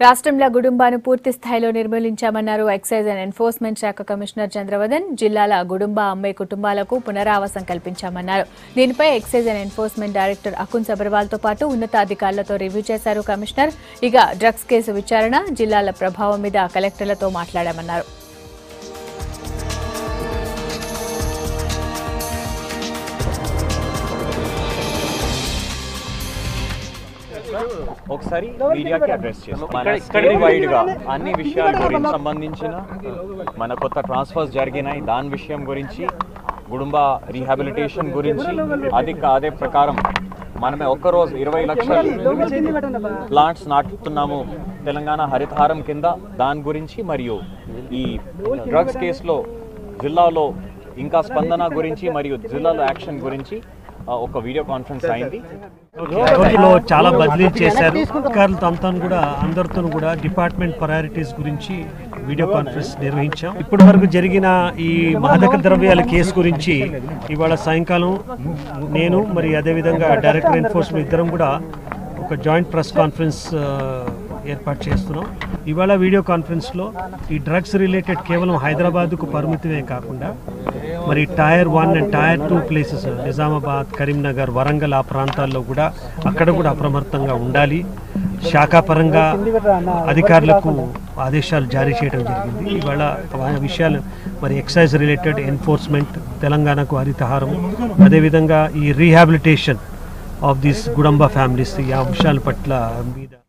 రాష్ట్రంలో గుడుంబాను పూర్తి స్థాయిలో నిర్మూలించామన్నారు ఎక్సైజ్ అండ్ ఎన్ఫోర్స్మెంట్ శాఖ కమిషనర్ చంద్రవదన్ జిల్లాల గుడుంబా అమ్మే కుటుంబాలకు పునరావాసం కల్పించామన్నారు దీనిపై excise and enforcement director Akun సబర్వాల్తో పాటు ఉన్నతాధికారులతో రివ్యూ చేశారు కమిషనర్ ఇక డ్రగ్స్ కేసు విచారణ జిల్లాల ప్రభావం మీద కలెక్టర్లతో మాట్లాడామన్నారు ఒకసారి మీడియాకి అడ్రస్ చేస్తాం మన స్టేట్ వైడ్ గా అన్ని విషయాల గురించి సంబంధించిన మన కొత్త ట్రాన్స్ఫర్స్ జరిగినాయి దాని విషయం గురించి కుటుంబ రీహాబిలిటేషన్ గురించి అది అదే ప్రకారం మనమే ఒక్కరోజు ఇరవై లక్షల ప్లాంట్స్ నాటుతున్నాము తెలంగాణ హరితహారం కింద దాని గురించి మరియు ఈ డ్రగ్స్ కేసులో జిల్లాలో ఇంకా స్పందన గురించి మరియు జిల్లాలో యాక్షన్ గురించి ఆ, ఒక వీడియో కాన్ఫరెన్స్ అయింది రోజులో చాలా బదిలీ చేశారు అధికారులతో అంతా కూడా అందరితో కూడా డిపార్ట్మెంట్ ప్రయారిటీస్ గురించి వీడియో కాన్ఫరెన్స్ నిర్వహించాం ఇప్పటి వరకు జరిగిన ఈ మాదక ద్రవ్యాల కేసు గురించి ఇవాళ సాయంకాలం నేను మరి అదేవిధంగా డైరెక్టర్ ఎన్ఫోర్స్మెంట్ ఇద్దరం కూడా ఒక జాయింట్ ప్రెస్ కాన్ఫరెన్స్ ఆ, ఏర్పాటు చేస్తున్నాం ఇవాళ వీడియో కాన్ఫరెన్స్లో ఈ డ్రగ్స్ రిలేటెడ్ కేవలం హైదరాబాద్కు పరిమితమే కాకుండా మరి tier one and tier two places Nizamabad Karimnagar Warangal ఆ ప్రాంతాల్లో కూడా అక్కడ కూడా అప్రమత్తంగా ఉండాలి శాఖాపరంగా అధికారులకు ఆదేశాలు జారీ చేయడం జరిగింది ఇవాళ ఆ విషయాలు మరి ఎక్సైజ్ రిలేటెడ్ ఎన్ఫోర్స్మెంట్ తెలంగాణకు హరితహారం అదేవిధంగా ఈ rehabilitation of these gudumba families ఈ అంశాల పట్ల మీద